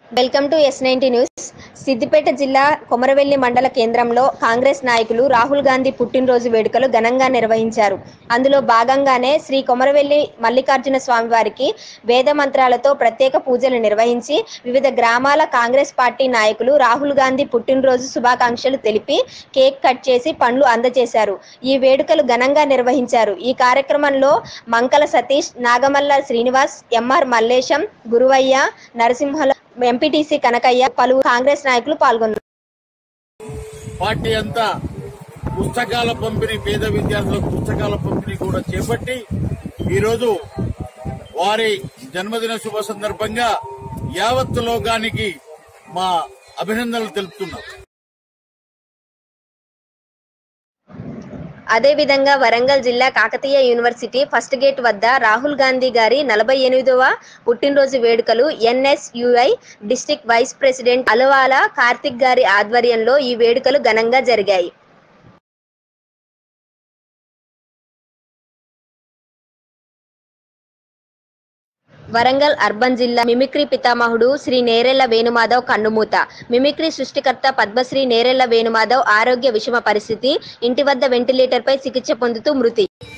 welcome to S ninety news Siddipet జిల్లా కొమరవెల్లి మండల కేంద్రంలో కాంగ్రెస్ నాయకులు రాహుల్ గాంధీ పుట్టినరోజు వేడుకలు ఘనంగా నిర్వహించారు అందులో భాగంగానే శ్రీ కొమరవెల్లి మల్లికార్జున స్వామి వారికి వేద మంత్రాలతో ప్రత్యేక పూజలు నిర్వహించి వివిధ గ్రామాల కాంగ్రెస్ పార్టీ నాయకులు రాహుల్ గాంధీ పుట్టినరోజు శుభాకాంక్షలు తెలిపి కేక్ కట్ చేసి పండ్లు అందజేశారు ఈ వేడుకలు ఘనంగా నిర్వహించారు ఈ కార్యక్రమంలో మంకల సతీష్ నాగమల్ల శ్రీనివాస్ ఎంఆర్ మల్లేశం గురువయ్య నరసింహల ఎంపీటీసీ కనకయ్య పలువురు కాంగ్రెస్ నాయకులు పాల్గొన్నారు పార్టీ అంతా పుస్తకాల పంపిణీ పేద విద్యార్థులకు పుస్తకాల పంపిణీ కూడా చేపట్టి ఈరోజు వారి జన్మదిన శుభ సందర్భంగా యావత్ లోకానికి మా అభినందనలు తెలుపుతున్నాం అదేవిధంగా వరంగల్ జిల్లా కాకతీయ యూనివర్సిటీ ఫస్ట్ గేట్ వద్ద రాహుల్ గాంధీ గారి నలభై ఎనిమిదవ పుట్టినరోజు వేడుకలు NSUI district vice president Alavala Karthik గారి ఆధ్వర్యంలో ఈ వేడుకలు ఘనంగా జరిగాయి వరంగల్ అర్బన్ జిల్లా మిమిక్రీ పితామహుడు శ్రీ నేరెళ్ల వేణుమాధవ్ కన్నుమూత మిమిక్రీ సృష్టికర్త పద్మశ్రీ నేరెళ్ల వేణుమాధవ్ ఆరోగ్య విషమ పరిస్థితి ఇంటి వద్ద వెంటిలేటర్పై చికిత్స పొందుతూ మృతి